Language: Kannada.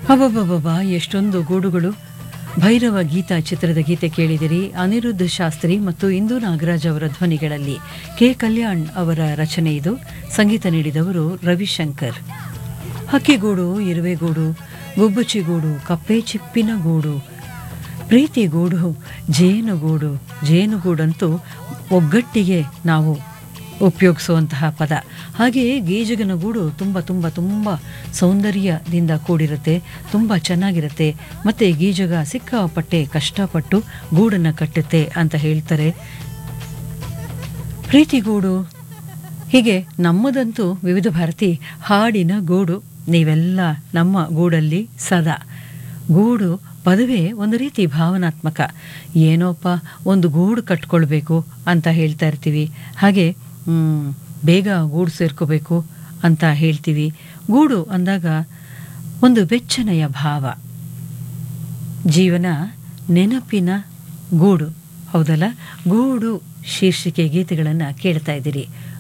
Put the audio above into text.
ಅಬ್ಬಬ್ಬಬ್ಬ ಎಷ್ಟೊಂದು ಗೂಡುಗಳು ಭೈರವ ಗೀತಾ ಚಿತ್ರದ ಗೀತೆ ಕೇಳಿದಿರಿ ಅನಿರುದ್ಧ ಶಾಸ್ತ್ರಿ ಮತ್ತು ಇಂದು ನಾಗರಾಜ್ ಅವರ ಧ್ವನಿಗಳಲ್ಲಿ ಕೆ ಕಲ್ಯಾಣ್ ಅವರ ರಚನೆ ಇದು ಸಂಗೀತ ನೀಡಿದವರು ರವಿಶಂಕರ್ ಹಕ್ಕಿಗೂಡು ಇರುವೆಗೂಡು ಗುಬ್ಬುಚಿಗೂಡು ಕಪ್ಪೆ ಚಿಪ್ಪಿನ ಗೂಡು ಪ್ರೀತಿಗೂಡು ಜೇನುಗೂಡು ಜೇನುಗೂಡಂತೂ ಒಗ್ಗಟ್ಟಿಗೆ ನಾವು ಉಪಯೋಗಿಸುವಂತಹ ಪದ ಹಾಗೆಯೇ ಗೀಜಗನ ಗೂಡು ತುಂಬ ತುಂಬ ತುಂಬ ಸೌಂದರ್ಯದಿಂದ ಕೂಡಿರುತ್ತೆ ತುಂಬ ಚೆನ್ನಾಗಿರುತ್ತೆ ಮತ್ತು ಗೀಜಗ ಸಿಕ್ಕಾಪಟ್ಟೆ ಕಷ್ಟಪಟ್ಟು ಗೂಡನ್ನು ಕಟ್ಟುತ್ತೆ ಅಂತ ಹೇಳ್ತಾರೆ ಪ್ರೀತಿಗೂಡು ಹೀಗೆ ನಮ್ಮದಂತೂ ವಿವಿಧ ಭಾರತಿ ಹಾಡಿನ ಗೂಡು ನೀವೆಲ್ಲ ನಮ್ಮ ಗೂಡಲ್ಲಿ ಸದಾ ಗೂಡು ಪದವೇ ಒಂದು ರೀತಿ ಭಾವನಾತ್ಮಕ ಏನೋಪ್ಪ ಒಂದು ಗೂಡು ಕಟ್ಕೊಳ್ಬೇಕು ಅಂತ ಹೇಳ್ತಾ ಇರ್ತೀವಿ ಹಾಗೆ ಮ್, ಬೇಗ ಗೂಡು ಸೇರ್ಕೋಬೇಕು ಅಂತ ಹೇಳ್ತೀವಿ ಗೂಡು ಅಂದಾಗ ಒಂದು ಬೆಚ್ಚನೆಯ ಭಾವ ಜೀವನ ನೆನಪಿನ ಗೂಡು ಹೌದಲ್ಲ ಗೂಡು ಶೀರ್ಷಿಕೆ ಗೀತೆಗಳನ್ನು ಕೇಳ್ತಾ ಇದ್ದೀರಿ